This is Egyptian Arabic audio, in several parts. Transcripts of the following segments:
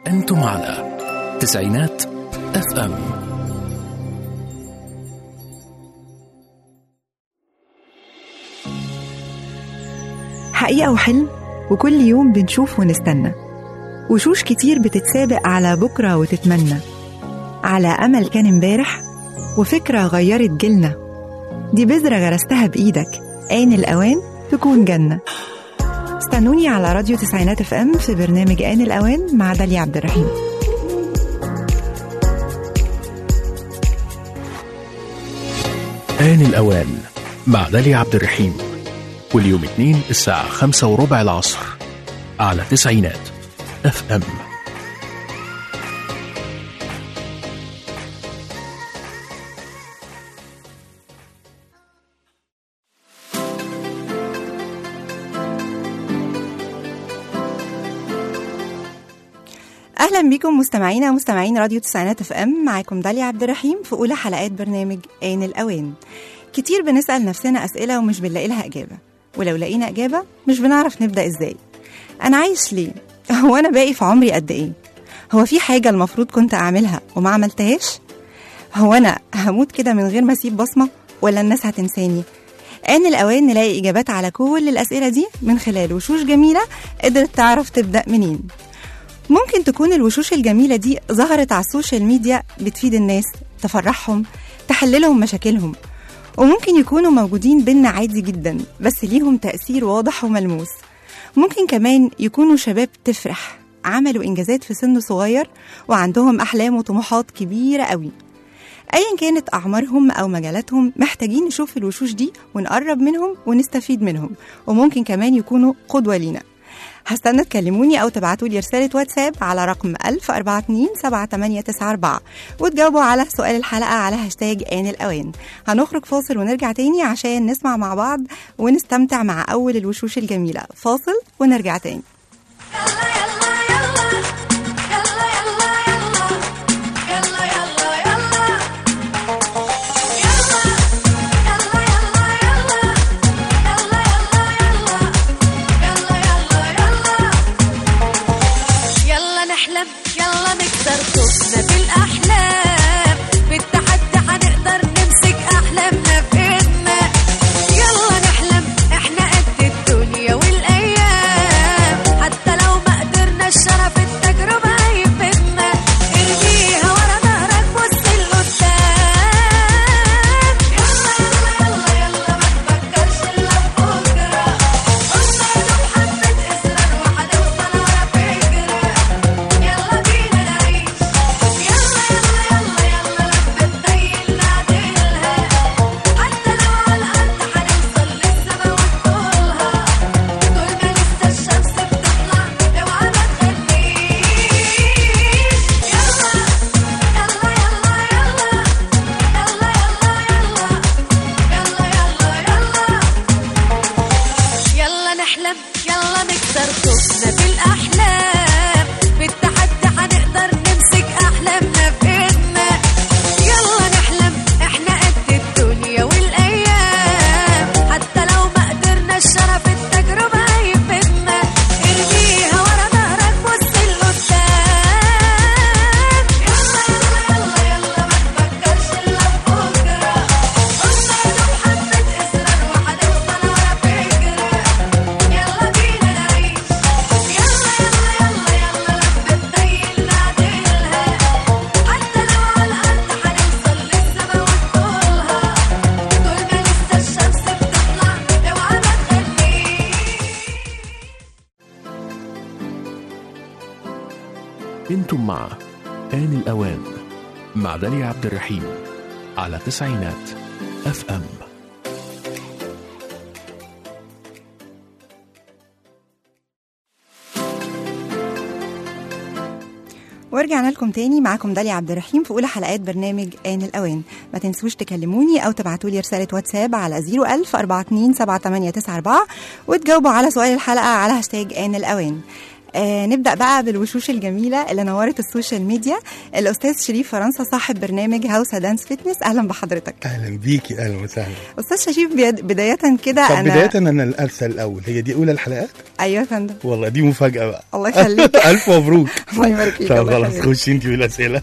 أنتم على تسعينات اف ام حقيقة وحلم وكل يوم بنشوف ونستنى وشوش كتير بتتسابق على بكرة وتتمنى على أمل كان امبارح وفكرة غيرت جيلنا دي بذرة غرستها بإيدك آن الأوان تكون جنة استنوني على راديو تسعينات اف ام في برنامج آن الأوان مع داليا عبد الرحيم آن الأوان مع داليا عبد الرحيم كل يوم اثنين الساعة خمسة وربع العصر على تسعينات اف ام اهلا بيكم مستمعينا ومستمعين راديو تسعينات اف ام معاكم داليا عبد الرحيم في اولى حلقات برنامج آن الاوان كتير بنسال نفسنا اسئله ومش بنلاقي لها اجابه ولو لقينا اجابه مش بنعرف نبدا ازاي انا عايش ليه هو انا باقي في عمري قد ايه هو في حاجه المفروض كنت اعملها وما عملتهاش هو انا هموت كده من غير ما اسيب بصمه ولا الناس هتنساني آن الأوان نلاقي إجابات على كل الأسئلة دي من خلال وشوش جميلة قدرت تعرف تبدأ منين ممكن تكون الوشوش الجميلة دي ظهرت على السوشيال ميديا بتفيد الناس تفرحهم تحللهم مشاكلهم وممكن يكونوا موجودين بينا عادي جدا بس ليهم تأثير واضح وملموس ممكن كمان يكونوا شباب تفرح عملوا إنجازات في سن صغير وعندهم أحلام وطموحات كبيرة قوي أيا كانت أعمارهم أو مجالاتهم محتاجين نشوف الوشوش دي ونقرب منهم ونستفيد منهم وممكن كمان يكونوا قدوة لينا هستنى تكلموني أو تبعتوا لي رسالة واتساب على رقم 1042 وتجاوبوا على سؤال الحلقة على هاشتاج آن الأوان هنخرج فاصل ونرجع تاني عشان نسمع مع بعض ونستمتع مع أول الوشوش الجميلة فاصل ونرجع تاني يلا نحلم يلا نكسر خوفنا بالاحلام بالتحدي هنقدر نمسك احلامنا بايدنا يلا نحلم احنا قد الدنيا والايام حتى لو ما قدرنا الشرف التجربه هيفيدنا ارميها ورا ظهرك بص لقدام يلا يلا يلا يلا ما تفكرش الا بكره قلنا لو حبيت اصرار وهنوصل ورا فكره يلا بينا نعيش يلا يلا يلا يلا لما تبين نعدلها حتى لو على الأرض هنوصل للسما ونطولها طول ما لسه الشمس بتطلع اوعى ما تخليش يلا يلا يلا يلا يلا يلا يلا يلا يلا يلا نحلم يلا نكسر خوفنا بالاحلام بالتحدي هنقدر نمسك احلامنا بايدنا يلا نحلم احنا قد الدنيا والايام حتى لو ما قدرنا الشرف التجربه هيفيدنا ارميها ورا ظهرك بص لقدام يلا يلا يلا يلا ما تفكرش الا بكره قلنا لو حبيت اصرار وهنوصل ورا فكره يلا بينا نعيش يلا يلا يلا يلا لما تبين نعدلها حتى لو على الأرض هنوصل للسما ونطولها طول ما لسه الشمس بتطلع اوعى ما تخليش انتم مع آن الأوان مع داليا عبد الرحيم على تسعينات اف ام ورجعنا لكم تاني معاكم داليا عبد الرحيم في اولى حلقات برنامج آن الأوان ما تنسوش تكلموني أو تبعتوا لي رسالة واتساب على 01000 427 7894 وتجاوبوا على سؤال الحلقة على هاشتاج آن الأوان آه نبدا بقى بالوشوش الجميله اللي نورت السوشيال ميديا الاستاذ شريف فرنسا صاحب برنامج هاوس دانس فيتنس اهلا بحضرتك اهلا بيكي اهلا وسهلا استاذ شريف بيد- بدايه كده طب انا بدايه انا الارسل الاول هي دي اولى الحلقات ايوه يا فندم والله دي مفاجاه بقى الله يخليك الف مبروك الله يبارك فيك طب الله خلاص يخليك. خشي انت بالاسئله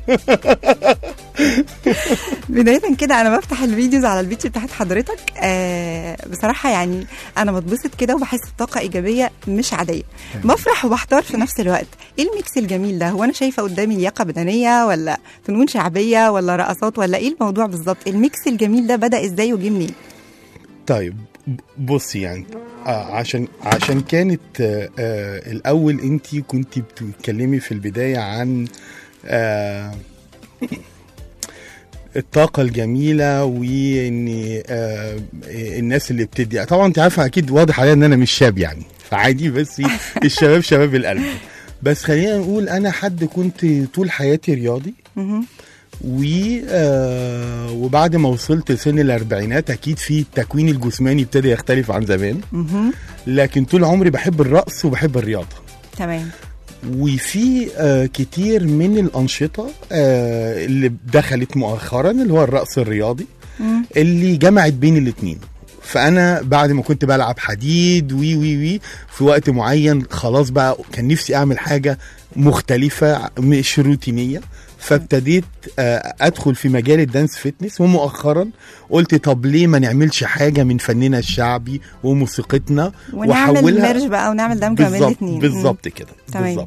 بداية كده أنا بفتح الفيديوز على البيتش بتاعت حضرتك آه بصراحة يعني أنا بتبسط كده وبحس بطاقة إيجابية مش عادية بفرح وبحتار في نفس الوقت إيه الميكس الجميل ده هو أنا شايفة قدامي لياقة بدنية ولا فنون شعبية ولا رقصات ولا إيه الموضوع بالظبط الميكس الجميل ده بدأ إزاي وجه منين طيب ب- بصي يعني آه عشان عشان كانت آه آه الاول انت كنت بتتكلمي في البدايه عن آه الطاقة الجميلة وان آه الناس اللي بتدي طبعا انت عارفة اكيد واضح عليا ان انا مش شاب يعني فعادي بس الشباب شباب القلب بس خلينا نقول انا حد كنت طول حياتي رياضي مهم. و آه وبعد ما وصلت سن الاربعينات اكيد في التكوين الجسماني ابتدى يختلف عن زمان مهم. لكن طول عمري بحب الرقص وبحب الرياضه تمام وفي آه كتير من الانشطه آه اللي دخلت مؤخرا اللي هو الرقص الرياضي مم. اللي جمعت بين الاتنين فانا بعد ما كنت بلعب حديد وي وي وي في وقت معين خلاص بقى كان نفسي اعمل حاجه مختلفه مش روتينيه فابتديت آه، ادخل في مجال الدانس فيتنس ومؤخرا قلت طب ليه ما نعملش حاجه من فننا الشعبي وموسيقتنا ونعمل ميرج بقى ونعمل دمج ما بين بالظبط الاثنين بالظبط كده تمام. بالظبط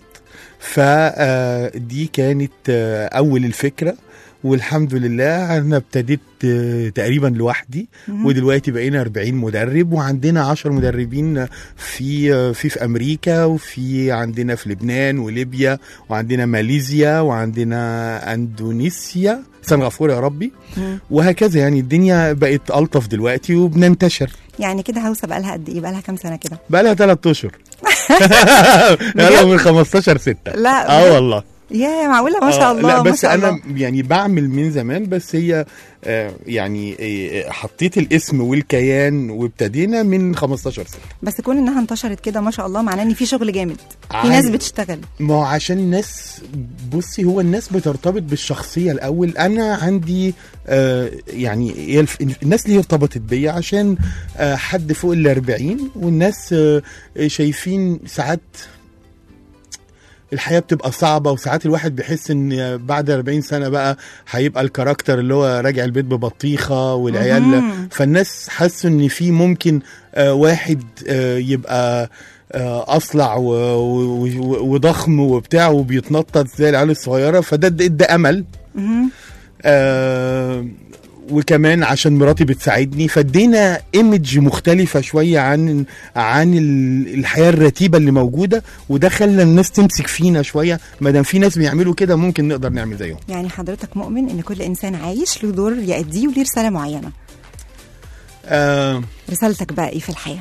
فدي كانت آه، اول الفكره والحمد لله انا ابتديت آه، تقريبا لوحدي مهم. ودلوقتي بقينا 40 مدرب وعندنا 10 مدربين في آه، في في امريكا وفي عندنا في لبنان وليبيا وعندنا ماليزيا وعندنا اندونيسيا سنغافوره يا ربي مم. وهكذا يعني الدنيا بقت الطف دلوقتي وبننتشر يعني كده هوسه بقى لها قد ايه بقى لها كام سنه كده بقى لها ثلاث اشهر يلا من 15 6 لا، اه بجد؟ والله يا معقوله ما شاء آه، الله لا ما بس شاء انا الله. يعني بعمل من زمان بس هي آه، يعني آه، حطيت الاسم والكيان وابتدينا من 15 سنه بس كون انها انتشرت كده ما شاء الله معناه ان في شغل جامد في عادي. ناس بتشتغل ما هو عشان الناس بصي هو الناس بترتبط بالشخصيه الاول انا عندي آه يعني هي الف- الناس اللي هي ارتبطت بيا عشان آه حد فوق ال 40 والناس آه شايفين ساعات الحياه بتبقى صعبه وساعات الواحد بيحس ان بعد 40 سنه بقى هيبقى الكاركتر اللي هو راجع البيت ببطيخه والعيال مهم. فالناس حسوا ان في ممكن آه واحد آه يبقى آه اصلع و- و- و- وضخم وبتاع وبيتنطط زي العيال الصغيره فده ادى ادى امل مهم. آه وكمان عشان مراتي بتساعدني فادينا ايمج مختلفه شويه عن عن ال- الحياه الرتيبه اللي موجوده وده خلى الناس تمسك فينا شويه ما دام في ناس بيعملوا كده ممكن نقدر نعمل زيهم يعني حضرتك مؤمن ان كل انسان عايش له دور يأديه وليه رساله معينه آه رسالتك بقى ايه في الحياه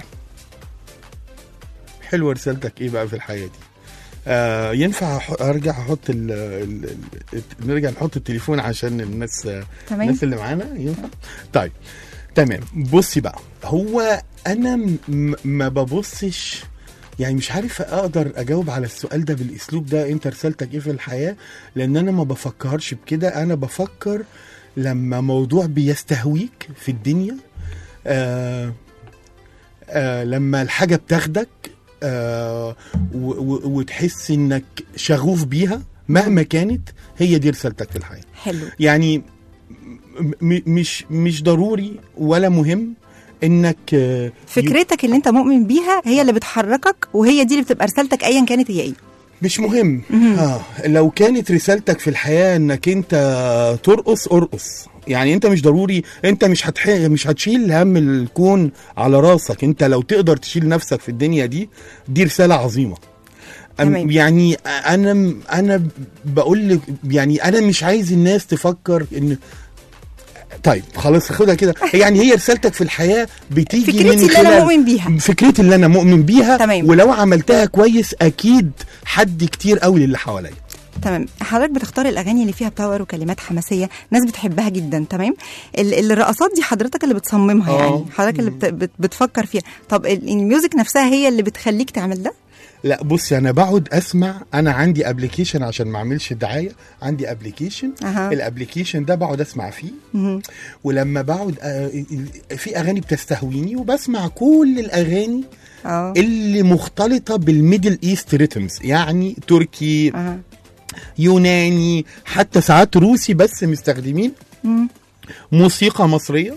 حلوه رسالتك ايه بقى في الحياه دي آه ينفع أح- ارجع احط ال ال ال نرجع نحط التليفون عشان الناس تمام الناس اللي معانا ينفع طيب تمام بصي بقى هو انا م- م- ما ببصش يعني مش عارف اقدر اجاوب على السؤال ده بالاسلوب ده انت رسالتك ايه في الحياه لان انا ما بفكرش بكده انا بفكر لما موضوع بيستهويك في الدنيا آه آه لما الحاجه بتاخدك آه و- و- وتحس انك شغوف بيها مهما كانت هي دي رسالتك في الحياه حلو يعني م- م- مش مش ضروري ولا مهم انك آه، فكرتك اللي انت مؤمن بيها هي اللي بتحركك وهي دي اللي بتبقى رسالتك ايا كانت هي ايه مش مهم مهم. اه لو كانت رسالتك في الحياه انك انت ترقص ارقص يعني انت مش ضروري انت مش هتح... مش هتشيل هم الكون على راسك انت لو تقدر تشيل نفسك في الدنيا دي دي رساله عظيمه أم- تمام. يعني انا انا بقول لك يعني انا مش عايز الناس تفكر ان طيب خلاص خدها كده يعني هي رسالتك في الحياه بتيجي فكرتي من اللي خلال انا مؤمن بيها فكرتي اللي انا مؤمن بيها تمام. ولو عملتها كويس اكيد حد كتير قوي للي حواليا تمام حضرتك بتختار الاغاني اللي فيها باور وكلمات حماسيه ناس بتحبها جدا تمام ال- الرقصات دي حضرتك اللي بتصممها آه. يعني حضرتك اللي بت بت بتفكر فيها طب ال- الميوزك نفسها هي اللي بتخليك تعمل ده لا بصي انا بقعد اسمع انا عندي ابلكيشن عشان ما اعملش دعايه عندي ابلكيشن أها. الابلكيشن ده بقعد اسمع فيه مهم. ولما بقعد آه، في اغاني بتستهويني وبسمع كل الاغاني اه اللي مختلطه بالميدل ايست ريتمز يعني تركي أها. يوناني حتى ساعات روسي بس مستخدمين مم. موسيقى مصريه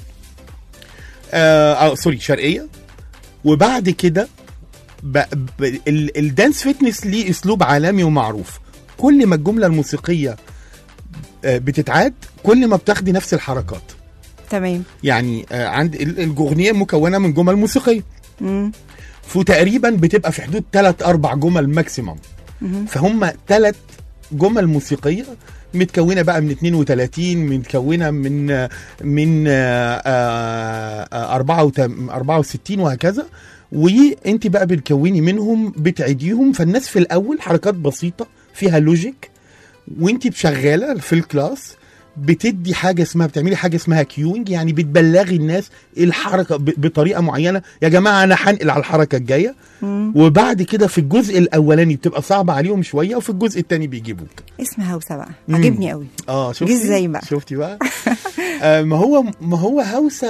آه, آه سوري شرقيه وبعد كده ب... ب... ال... الدانس فيتنس ليه اسلوب عالمي ومعروف كل ما الجمله الموسيقيه آه بتتعاد كل ما بتاخدي نفس الحركات تمام يعني آه عند ال- الاغنيه مكونه من جمل موسيقيه مم. فتقريبا بتبقى في حدود 3 4 جمل ماكسيمم مهم. فهم ثلاث جمل موسيقيه متكونه بقى من 32 متكونه من من آه، آه، آه، 64 64 وهكذا وانت بقى بتكوني منهم بتعيديهم فالناس في الاول حركات بسيطه فيها لوجيك وانت شغاله في الكلاس بتدي حاجه اسمها بتعملي حاجه اسمها كيوينج يعني بتبلغي الناس الحركه ب- بطريقه معينه يا جماعه انا هنقل على الحركه الجايه مم. وبعد كده في الجزء الاولاني بتبقى صعبه عليهم شويه وفي الجزء الثاني بيجيبوك اسم هوسه بقى مم. عجبني قوي اه شفتي جه ازاي بقى؟ شفتي بقى آه ما هو ما هو هوسه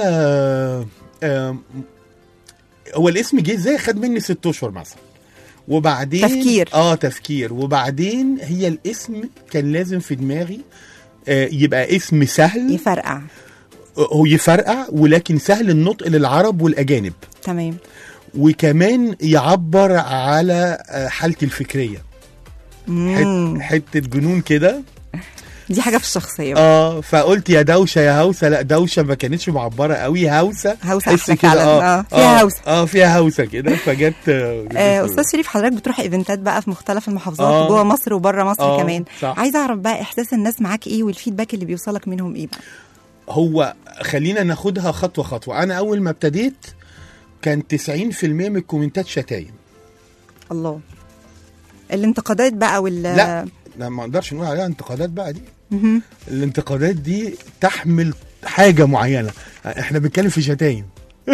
آه هو الاسم جه ازاي خد مني ست اشهر مثلا وبعدين تفكير. اه تفكير وبعدين هي الاسم كان لازم في دماغي آه يبقى اسم سهل يفرقع هو يفرقع ولكن سهل النطق للعرب والاجانب تمام وكمان يعبر على آه، حالتي الفكريه مم. حت حته جنون كده دي حاجه في الشخصيه بقى. اه فقلت يا دوشه يا هوسه لا دوشه ما كانتش معبره قوي هوسه هوسة حس أحلى كده، فعلاً. آه، فيها هوسة. اه فيها هوسه كده فجت آه، آه، استاذ شريف حضرتك بتروح ايفنتات بقى في مختلف المحافظات آه. جوه مصر وبره مصر آه، كمان صح. عايزه اعرف بقى احساس الناس معاك ايه والفيدباك اللي بيوصلك منهم ايه بقى هو خلينا ناخدها خطوه خطوه انا اول ما ابتديت كان 90% من الكومنتات شتايم الله الانتقادات بقى وال لا لا ما اقدرش نقول عليها انتقادات بقى دي مهم. الانتقادات دي تحمل حاجه معينه احنا بنتكلم في شتايم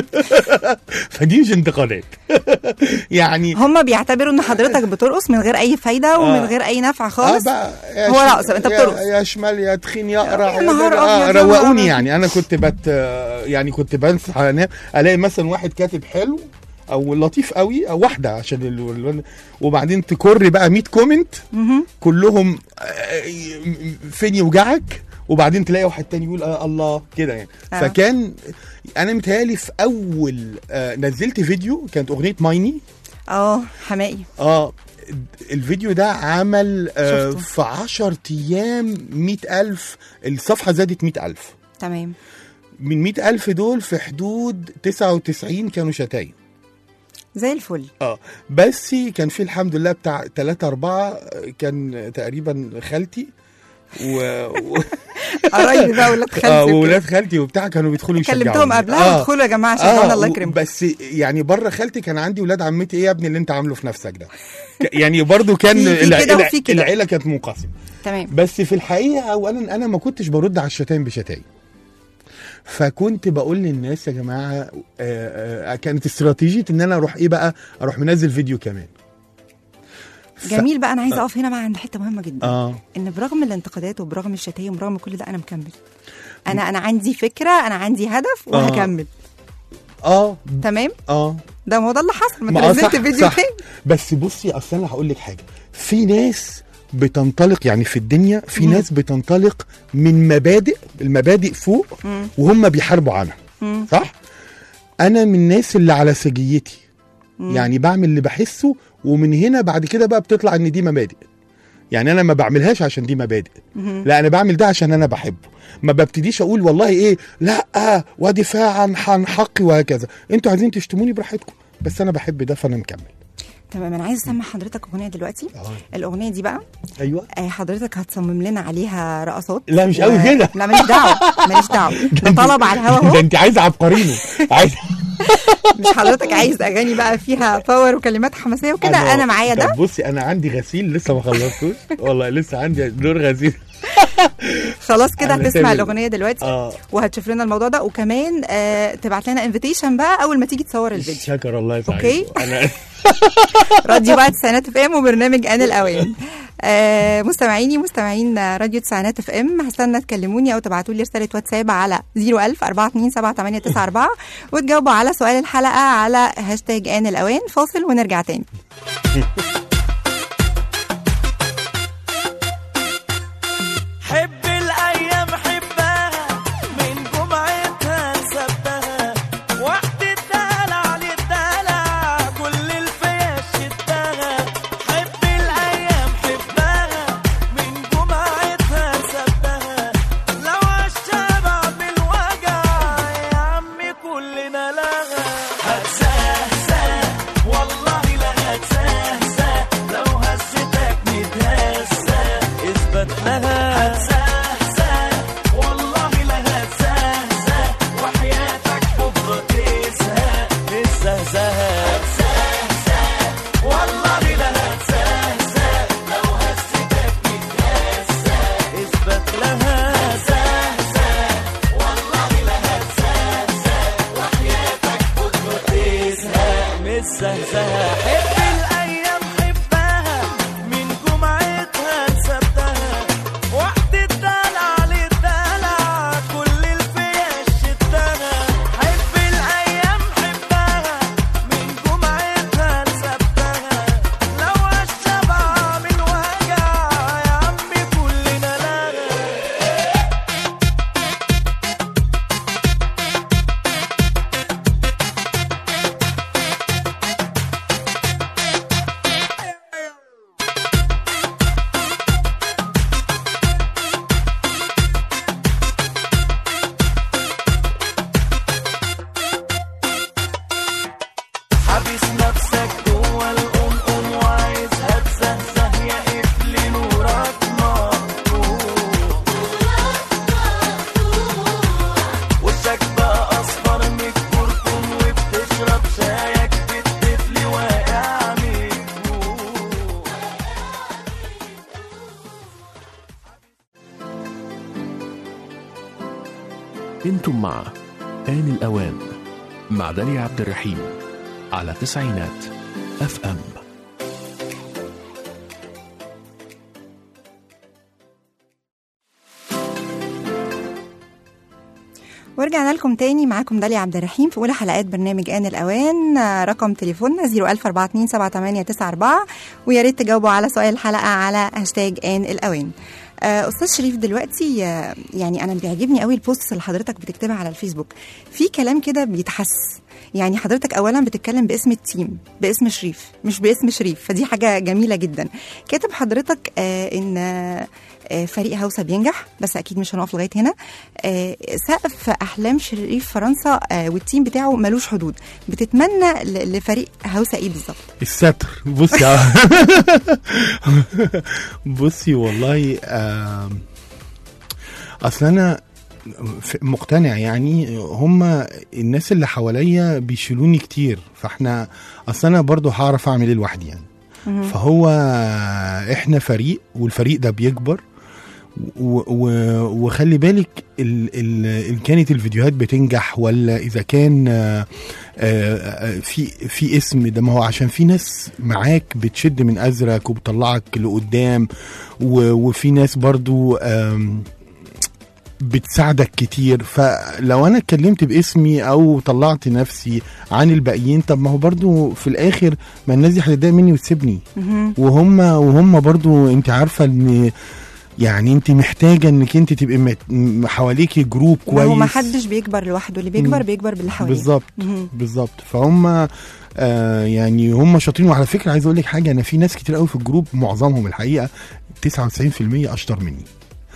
فدي مش انتقادات يعني هم بيعتبروا ان حضرتك بترقص من غير اي فايده ومن آه. غير اي نفع اه خالص بقى يا هو ش- رقص، أنت يا- بترقص. يا شمال يا تخين يا قرع يا نهار آه أبيض، يا روقوني نهار يعني انا كنت بت يعني كنت بنصح انام الاقي مثلا واحد كاتب حلو او لطيف قوي او واحده عشان ال... ال- وبعدين تكر بقى 100 كومنت مهم. كلهم آه، فين يوجعك وبعدين تلاقي واحد تاني يقول آه الله كده يعني آه. آه. فكان انا متهيألي في اول آه نزلت فيديو كانت اغنيه مايني اه حمائي اه الفيديو ده عمل آه شفته. في 10 ايام 100000 الصفحه زادت 100000 تمام من 100000 دول في حدود 99 كانوا شتايم زي الفل اه بس كان في الحمد لله بتاع 3 4 كان تقريبا خالتي و... و... قرايبي بقى ولاد اه خالتي وكده. وولاد خالتي وبتاع كانوا بيدخلوا يشجعوني كلمتهم قبلها وادخلوا يا جماعه شجعونا الله و- يكرمكم بس يعني بره خالتي كان عندي ولاد عمتي ايه يا ابني اللي انت عامله في نفسك ده ك- يعني برضو كان في- في الع- كده الع- وفي كده. العيله كانت منقسمه تمام بس في الحقيقه اولا انا ما كنتش برد على الشتايم بشتايم فكنت بقول للناس يا جماعه آه، آه، كانت استراتيجيه ان انا اروح ايه بقى اروح منزل فيديو كمان ف- جميل بقى انا عايزه اقف هنا بقى عند حته مهمه جدا اه ان برغم الانتقادات وبرغم الشتايم وبرغم كل ده انا مكمل انا انا عندي فكره انا عندي هدف وهكمل اه تمام اه ده ما هو ده اللي حصل ما ما انت آه، نزلت صح، فيديو صح. تاني بس بصي اصل انا هقول لك حاجه في ناس بتنطلق يعني في الدنيا في مم. ناس بتنطلق من مبادئ المبادئ فوق مم. وهم بيحاربوا عنها مم. صح انا من الناس اللي على سجيتي مم. يعني بعمل اللي بحسه ومن هنا بعد كده بقى بتطلع ان دي مبادئ يعني انا ما بعملهاش عشان دي مبادئ مم. لا انا بعمل ده عشان انا بحبه ما ببتديش اقول والله ايه لا ودفاعا عن حقي وهكذا انتوا عايزين تشتموني براحتكم بس انا بحب ده فانا مكمل تمام انا عايزه اسمع حضرتك اغنيه دلوقتي اه الاغنيه دي بقى ايوه آه، حضرتك هتصمم لنا عليها رقصات لا، مش قوي كده. لا ماليش دعوه ماليش دعوه ده طلب على الهوا ده اهو انت عايزه عبقرينه عايز مش حضرتك عايز اغاني بقى فيها باور وكلمات حماسيه وكده انا معايا ده طب بصي انا عندي غسيل لسه ما خلصتوش والله لسه عندي دور غسيل خلاص كده أنا هتسمع سامع. الاغنيه دلوقتي اه وهتشوف لنا الموضوع ده وكمان آه تبعت لنا انفيتيشن بقى اول ما تيجي تصور الفيديو شكر الله يسعدك أوكي. انا راديو بقى تسعينات اف ام وبرنامج ان الاوان آه مستمعيني مستمعين راديو تسعينات اف ام هستنى تكلموني او تبعتوا لي رساله واتساب على 01000 427 وتجاوبوا على سؤال الحلقه على هاشتاج ان الاوان فاصل ونرجع تاني حب الايام حبها من جمعتها لسبتها وقت الدلع للدلع كل الفيا شدها حب الايام حبها من جمعتها لسبتها لو عالشبع بالوجع يا عمي كلنا لها هتسهسه والله لا هتسهسه لو هزتك متهزه اثبت لها هتسهسه والله لا هتسهسه وحياتك بكره تزهق الزهزهه هتسهسه والله لا هتسهسه لو هزتك متهزه اثبت لها هتسهسه والله لا هتسهسه وحياتك بكره تزهق متزهزهه حب الايام حبها من جمعتها لسبتها وقت الدلع للدلع كل الفيا شدها حب الايام حبها من جمعتها لسبتها لو عالشبع من وجع يا عمي كلنا لها حابس نفسك جوا القمقم وعايزها تزهزه يا قفل نورك مقطوع وشك بقى اصفر من الكركم وبتشرب شايك بالطفل واقع من الجوع انتم مع آن الأوان مع داليا عبد الرحيم على تسعينات اف ام ورجعنا لكم تاني معاكم داليا عبد الرحيم في اولى حلقات برنامج ان الاوان آه، رقم تليفوننا 010427894 ويا ريت تجاوبوا على سؤال الحلقه على هاشتاج ان الاوان آه، استاذ شريف دلوقتي آه، يعني انا بيعجبني قوي البوست اللي حضرتك بتكتبها على الفيسبوك في كلام كده بيتحس يعني حضرتك اولا بتتكلم باسم التيم باسم شريف مش باسم شريف فدي حاجه جميله جدا كاتب حضرتك آه ان آه آه، فريق هوسه بينجح بس اكيد مش هنقف لغايه هنا آه، سقف احلام شريف فرنسا آه، والتيم بتاعه ملوش حدود بتتمنى ل- لفريق هوسه ايه بالظبط الستر بصي يا- بصي والله آم، اصل انا ف- مقتنع يعني هم الناس اللي حواليا بيشيلوني كتير فاحنا اصل انا برضو هعرف اعمل ايه لوحدي يعني فهو احنا فريق والفريق ده بيكبر و و وخلي بالك ال ال ان كانت الفيديوهات بتنجح ولا اذا كان آه، آه، في في اسم ده ما هو عشان في ناس معاك بتشد من ازرك وبتطلعك لقدام و- وفي ناس برضو آم، بتساعدك كتير فلو انا اتكلمت باسمي او طلعت نفسي عن الباقيين طب ما هو برضو في الاخر ما الناس دي هتتضايق مني وتسيبني وهم وهم برضو انت عارفه ان يعني انت محتاجه انك انت تبقي مت- م- حواليكي جروب ما كويس هو ما حدش بيكبر لوحده اللي بيكبر مم. بيكبر باللي حواليه بالظبط مهم. بالظبط فهم آه يعني هم شاطرين وعلى فكره عايز اقول لك حاجه انا في ناس كتير قوي في الجروب معظمهم الحقيقه 99% اشطر مني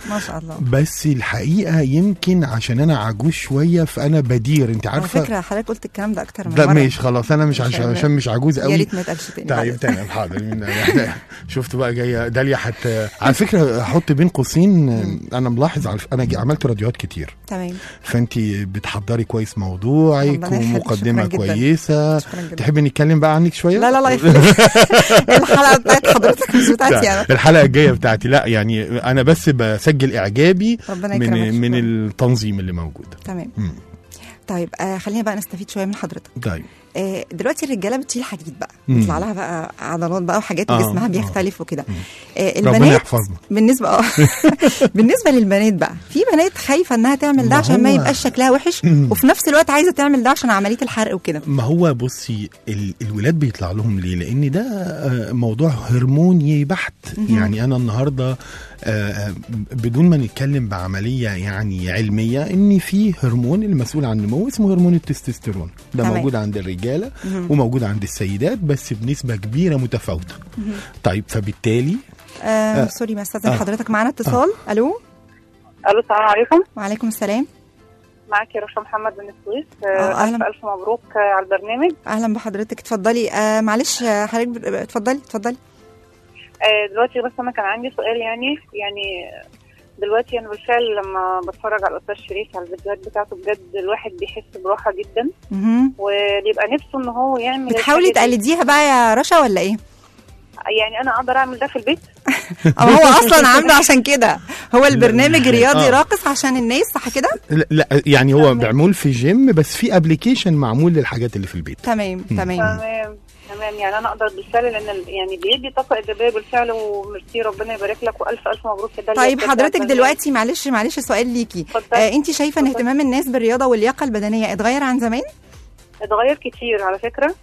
ما شاء الله بس الحقيقه يمكن عشان انا عجوز شويه فانا بدير انت على عارفه فكره حضرتك قلت الكلام ده اكتر من لا مره ماشي خلاص انا مش مش عشان هيبقى- عشان مش عجوز يا قوي ريت ما يتقالش تاني طيب بعد تمام حاضر من- شفت بقى جايه داليا حتى على فكره احط بين قوسين انا ملاحظ على انا ج- عملت راديوهات كتير تمام فانت بتحضري كويس موضوعك ربنا يخليك، ومقدمه شكراً جداً. كويسه شكراً جداً. تحبي نتكلم بقى عنك شويه لا لا لا يخليك الحلقه بتاعت حضرتك مش بتاعتي لا، انا الحلقه الجايه بتاعتي لا يعني انا بس بسجل اعجابي ربنا يكرمك من من شكراً. التنظيم اللي موجود تمام مم. طيب آه خلينا بقى نستفيد شويه من حضرتك طيب آه دلوقتي الرجاله بتشيل حديد بقى مم. بيطلع لها بقى عضلات بقى وحاجات آه، جسمها آه. بيختلف وكده آه ربنا البنات يحفظنا بالنسبه اه بالنسبه للبنات بقى في بنات خايفه انها تعمل ده ما عشان ما هو- يبقاش شكلها وحش وفي نفس الوقت عايزه تعمل ده عشان عمليه الحرق وكده ما هو بصي ال- الولاد بيطلع لهم ليه لان ده آه، موضوع هرموني بحت يعني انا النهارده آه، آه، بدون ما نتكلم بعمليه يعني علميه ان في هرمون المسؤول عن النمو اسمه هرمون التستوستيرون ده تمام. موجود عند الرجاله وموجود عند السيدات بس بنسبه كبيره متفاوته طيب فبالتالي آه آه. سوري ما استاذن آه. حضرتك معانا اتصال الو الو السلام عليكم وعليكم السلام معك يا رشا محمد من السويس آه، آه، أهلاً. الف الف مبروك آه، على البرنامج اهلا بحضرتك اتفضلي آه معلش آه، حضرتك ب- اتفضلي اتفضلي آه، دلوقتي بس انا كان عندي سؤال يعني يعني دلوقتي انا بالفعل لما بتفرج على الاستاذ شريف على الفيديوهات بتاعته بجد الواحد بيحس براحه جدا مهم. وبيبقى نفسه ان هو يعمل بتحاولي الحاجة دي. تقلديها بقى يا رشا ولا ايه؟ يعني انا اقدر اعمل ده في البيت أو هو اصلا عامله عشان كده هو البرنامج رياضي آه. راقص عشان الناس صح كده؟ لا, لا يعني هو تمام. معمول في جيم بس في ابلكيشن معمول للحاجات اللي في البيت تمام تمام تمام تمام يعني انا اقدر بالفعل لان ال- يعني بيدي طاقه ايجابيه بالفعل وميرسي ربنا يبارك لك والف الف مبروك يا داليا طيب بجد حضرتك على البرنامج. دلوقتي معلش معلش سؤال ليكي اتفضل. آه انت شايفه ان اتفضل. اهتمام الناس بالرياضه واللياقه البدنيه اتغير عن زمان؟ اتغير كتير على فكرة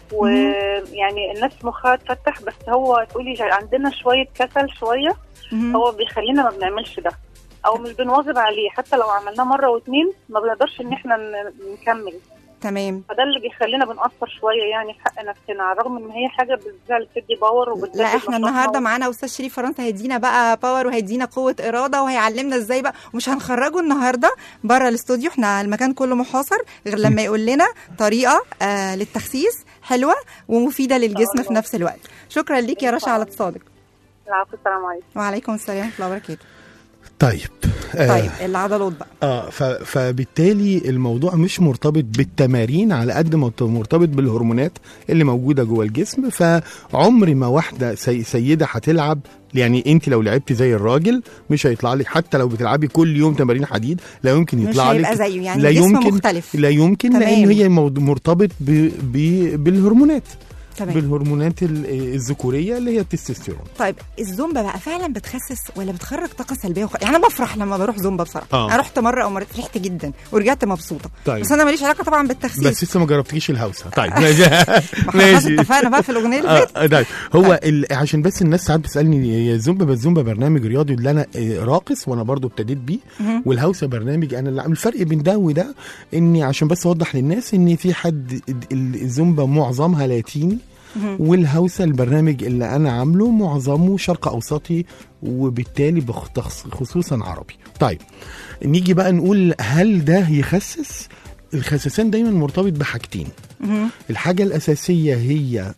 ويعني الناس مخها اتفتح بس هو تقولي جا- عندنا شوية كسل شوية مهم. هو بيخلينا ما بنعملش ده او مش بنواظب عليه حتى لو عملناه مرة واتنين ما بنقدرش ان احنا ن- نكمل تمام فده اللي بيخلينا بنأثر شوية يعني في حق نفسنا على الرغم ان هي حاجة بالفعل بتدي باور وبتدي لا احنا النهارده معانا استاذ شريف فرنسا هيدينا بقى باور وهيدينا قوه اراده وهيعلمنا ازاي بقى ومش هنخرجه النهارده بره الاستوديو احنا المكان كله محاصر غير لما يقول لنا طريقه آه للتخسيس حلوه ومفيده للجسم في نفس الوقت شكرا ليك يا رشا على اتصالك العفو السلام عليكم وعليكم السلام ورحمه الله وبركاته طيب آه، طيب العضلات بقى اه ف- فبالتالي الموضوع مش مرتبط بالتمارين على قد ما هو مرتبط بالهرمونات اللي موجوده جوه الجسم فعمر ما واحده سي سيده هتلعب يعني انت لو لعبتي زي الراجل مش هيطلع لك حتى لو بتلعبي كل يوم تمارين حديد لا يمكن مش يطلع هيبقى لك زيه يعني لا الجسم يمكن مختلف لا يمكن تمام. لان هي موضوع مرتبط ب ب بالهرمونات تمام بالهرمونات ال- الذكوريه اللي هي التستوستيرون طيب الزومبا بقى فعلا بتخسس ولا بتخرج طاقه سلبيه وخ... يعني انا بفرح لما بروح زومبا بصراحه آه. انا رحت مره او مرتين فرحت جدا ورجعت مبسوطه طيب. بس انا ماليش علاقه طبعا بالتخسيس بس لسه ما جربتيش الهوسه طيب ما احنا خلاص اتفقنا بقى في الاغنيه اللي فاتت اه طيب هو ال... عشان بس الناس ساعات بتسالني يا زومبا بس زومبا برنامج رياضي اللي انا آه، راقص وانا برضو ابتديت بيه والهوسه برنامج انا اللي عامل الفرق بين ده وده اني عشان بس اوضح للناس ان في حد ال- الزومبا معظمها لاتيني والهوسه البرنامج اللي انا عامله معظمه شرق اوسطي وبالتالي بخ- خصوصا عربي طيب نيجي بقى نقول هل ده يخسس الخسسان دايما مرتبط بحاجتين الحاجه الاساسيه هي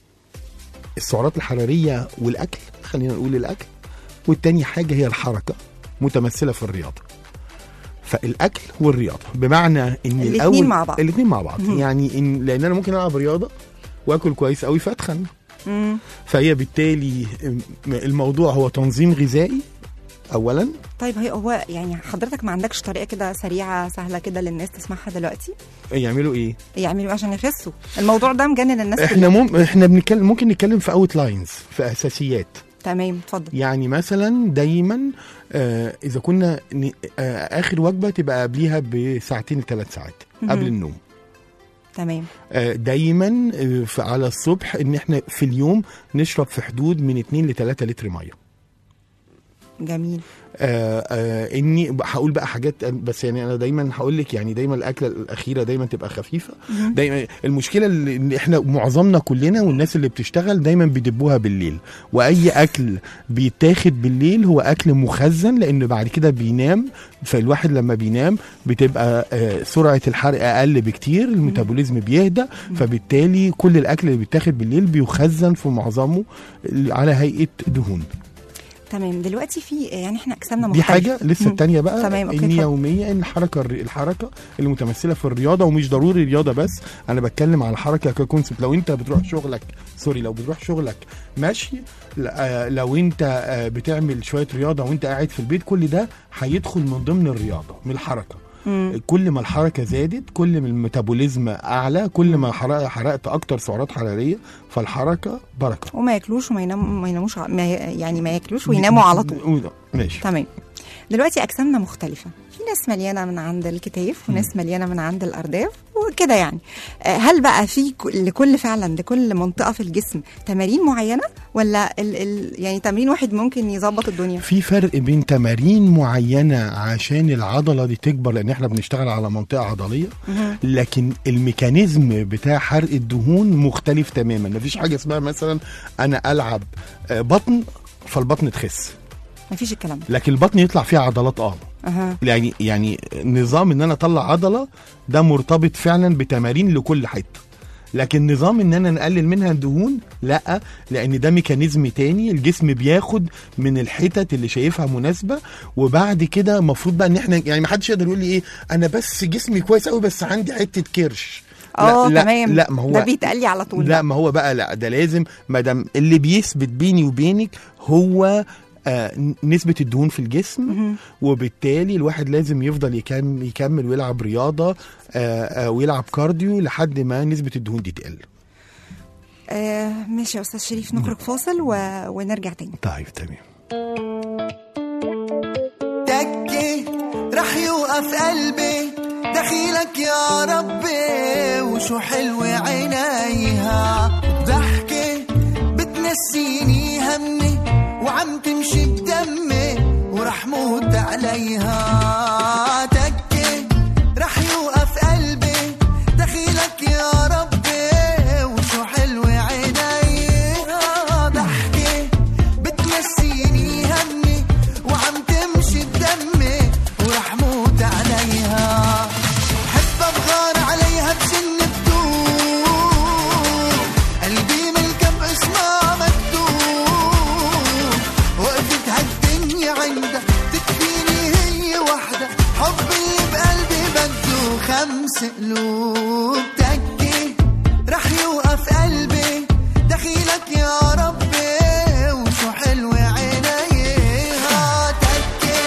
السعرات الحراريه والاكل خلينا نقول الاكل والتاني حاجه هي الحركه متمثله في الرياضه فالاكل والرياضه بمعنى ان الاتنين الاول مع بعض. الاثنين مع بعض يعني ان لان انا ممكن العب رياضه واكل كويس قوي فاتخن مم. فهي بالتالي الموضوع هو تنظيم غذائي اولا طيب هي هو يعني حضرتك ما عندكش طريقه كده سريعه سهله كده للناس تسمعها دلوقتي يعملوا ايه يعملوا إيه عشان يخسوا الموضوع ده مجنن الناس احنا مم... احنا بنتكلم ممكن نتكلم في اوت لاينز في اساسيات تمام اتفضل يعني مثلا دايما آه اذا كنا ن... آه اخر وجبه تبقى قبليها بساعتين لثلاث ساعات قبل النوم تمام آه دايما آه في- على الصبح ان احنا في اليوم نشرب في حدود من 2 ل 3 لتر ميه جميل آه آه اني هقول بقى حاجات بس يعني انا دايما هقول لك يعني دايما الاكله الاخيره دايما تبقى خفيفه دايما المشكله اللي إن احنا معظمنا كلنا والناس اللي بتشتغل دايما بيدبوها بالليل واي اكل بيتاخد بالليل هو اكل مخزن لان بعد كده بينام فالواحد لما بينام بتبقى آه سرعه الحرق اقل بكتير الميتابوليزم بيهدى فبالتالي كل الاكل اللي بيتاخد بالليل بيخزن في معظمه على هيئه دهون تمام دلوقتي في يعني احنا اجسامنا دي مختلفه حاجه لسه مم. التانية بقى تمام، أوكي، ان اتفضل. يوميا ان الحركه الحركه اللي متمثله في الرياضه ومش ضروري رياضه بس انا بتكلم على الحركه ككونسبت لو انت بتروح شغلك سوري لو بتروح شغلك ماشي ل- آه، لو انت آه، بتعمل شويه رياضه وانت قاعد في البيت كل ده هيدخل من ضمن الرياضه من الحركه مم. كل ما الحركه زادت كل ما الميتابوليزم اعلى كل ما حرق- حرقت اكتر سعرات حراريه فالحركه بركه وما ياكلوش وما ينام ما يناموش ع- ما ي- يعني ما ياكلوش ويناموا على طول ماشي تمام دلوقتي اجسامنا مختلفه في ناس مليانه من عند الكتاف وناس مليانه من عند الارداف وكده يعني آه، هل بقى في ك- لكل فعلا لكل منطقه في الجسم تمارين معينه ولا ال ال يعني تمرين واحد ممكن يظبط الدنيا في فرق بين تمارين معينة عشان العضلة دي تكبر لأن احنا بنشتغل على منطقة عضلية مهم. لكن الميكانيزم بتاع حرق الدهون مختلف تماما مفيش حاجة اسمها مثلا أنا ألعب آه، بطن فالبطن تخس مفيش الكلام ده لكن البطن يطلع فيها عضلات اه اها يعني يعني نظام ان انا اطلع عضله ده مرتبط فعلا بتمارين لكل حته لكن نظام ان انا نقلل منها الدهون لا لان ده ميكانيزم تاني الجسم بياخد من الحتت اللي شايفها مناسبه وبعد كده المفروض بقى ان احنا يعني ما حدش يقدر يقول لي ايه انا بس جسمي كويس قوي بس عندي حته كرش اه لا تمام لا ما هو ده بيتقال لي على طول لا ما هو بقى لا ده لازم ما دام اللي بيثبت بيني وبينك هو آه ن- نسبة الدهون في الجسم مهم. وبالتالي الواحد لازم يفضل يكمل, يكمل ويلعب رياضة آه آه ويلعب كارديو لحد ما نسبة الدهون دي تقل آه ماشي يا استاذ شريف نخرج فاصل و... ونرجع تاني طيب تمام تكي رح يوقف قلبي دخيلك يا ربي وشو حلوة عينيها ضحكة بتنسيني همي وعم تمشي بدمي ورح موت عليها تكي رح يوقف قلبي دخيلك يا ربي وشو حلوة عينيها ضحكة بتنسيني همي وعم تمشي بدمي ورح موت عليها حب بغار عليها بسن بدون قلبي ملكة باسمها مكتوب وقفت هالدنيا عندها تكفيني هي وحدة حب اللي بقلبي بده خمس قلوب تكي رح يوقف قلبي دخيلك يا ربي وشو حلوة عينيها تكي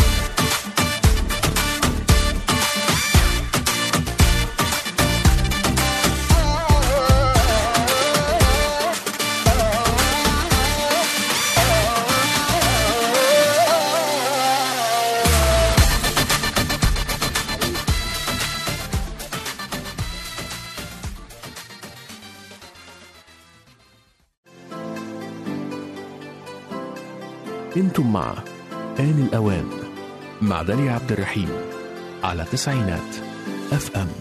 انتم مع آن الأوان مع داليا عبد الرحيم على تسعينات اف ام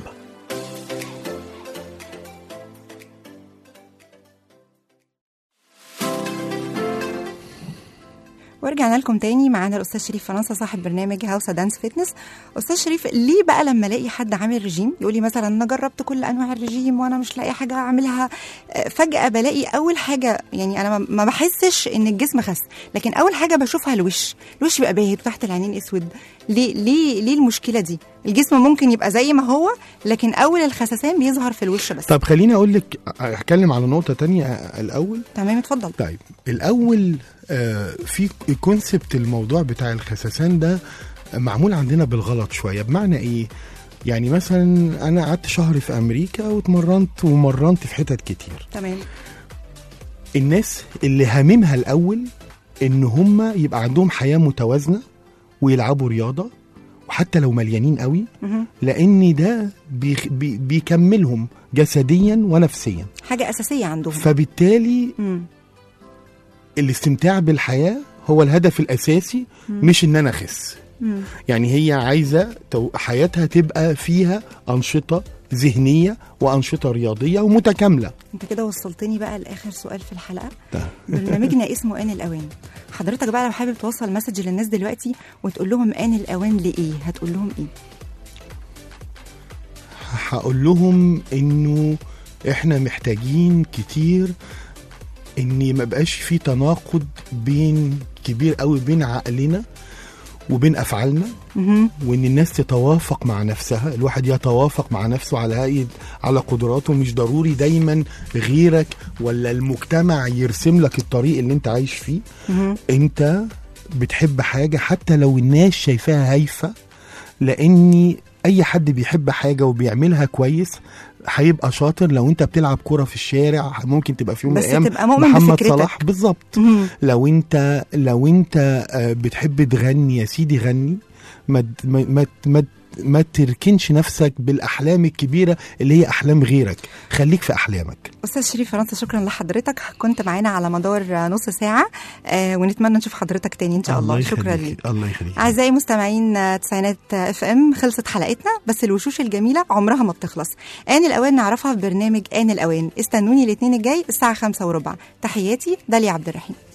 ورجعنا لكم تاني معانا الاستاذ شريف فرنسا صاحب برنامج هاوسا دانس فيتنس استاذ شريف ليه بقى لما الاقي حد عامل رجيم يقول لي مثلا انا جربت كل انواع الرجيم وانا مش لاقي حاجه اعملها آه، فجاه بلاقي اول حاجه يعني انا ما- ما بحسش ان الجسم خس لكن اول حاجه بشوفها الوش الوش بيبقى باهت وتحت العينين اسود ليه ليه ليه المشكله دي الجسم ممكن يبقى زي ما هو لكن اول الخسسان بيظهر في الوش بس طب خليني اقول لك اتكلم على نقطة تانية الاول تمام اتفضل طيب الاول آه في كونسبت الموضوع بتاع الخسسان ده معمول عندنا بالغلط شويه بمعنى ايه يعني مثلا انا قعدت شهر في امريكا واتمرنت ومرنت في حتت كتير تمام الناس اللي هاممها الاول ان هم يبقى عندهم حياه متوازنه ويلعبوا رياضه وحتى لو مليانين قوي مهم. لان ده بيخ- بي بيكملهم جسديا ونفسيا حاجه اساسيه عندهم فبالتالي مم. الاستمتاع بالحياه هو الهدف الاساسي مش ان انا اخس مم. يعني هي عايزه تو- حياتها تبقى فيها انشطه ذهنيه وانشطه رياضيه ومتكامله انت كده وصلتني بقى لاخر سؤال في الحلقه ده. برنامجنا اسمه ان الاوان حضرتك بقى لو حابب توصل مسج للناس دلوقتي وتقول لهم ان الاوان لايه هتقول لهم ايه هقول لهم انه احنا محتاجين كتير ان ما بقاش في تناقض بين كبير قوي بين عقلنا وبين افعالنا مهم. وان الناس تتوافق مع نفسها الواحد يتوافق مع نفسه على هاي على قدراته مش ضروري دايما غيرك ولا المجتمع يرسم لك الطريق اللي انت عايش فيه مهم. انت بتحب حاجه حتى لو الناس شايفاها هايفه لاني اي حد بيحب حاجه وبيعملها كويس هيبقى شاطر لو انت بتلعب كرة في الشارع ممكن تبقى في يوم من بس الايام تبقى مؤمن محمد بفكرتك. صلاح بالظبط مهم. لو انت لو انت آه، بتحب تغني يا سيدي غني ما ت- ما ما ما, ما تركنش نفسك بالاحلام الكبيره اللي هي احلام غيرك خليك في احلامك استاذ شريف فرنسا شكرا لحضرتك كنت معانا على مدار نص ساعه آه ونتمنى نشوف حضرتك تاني ان شاء الله, شكرا يخليك. ليك الله يخليك أعزائي مستمعين آه، تسعينات اف ام خلصت حلقتنا بس الوشوش الجميلة عمرها ما بتخلص آن الأوان نعرفها في برنامج آن الأوان استنوني الاثنين الجاي الساعة خمسة وربع تحياتي داليا عبد الرحيم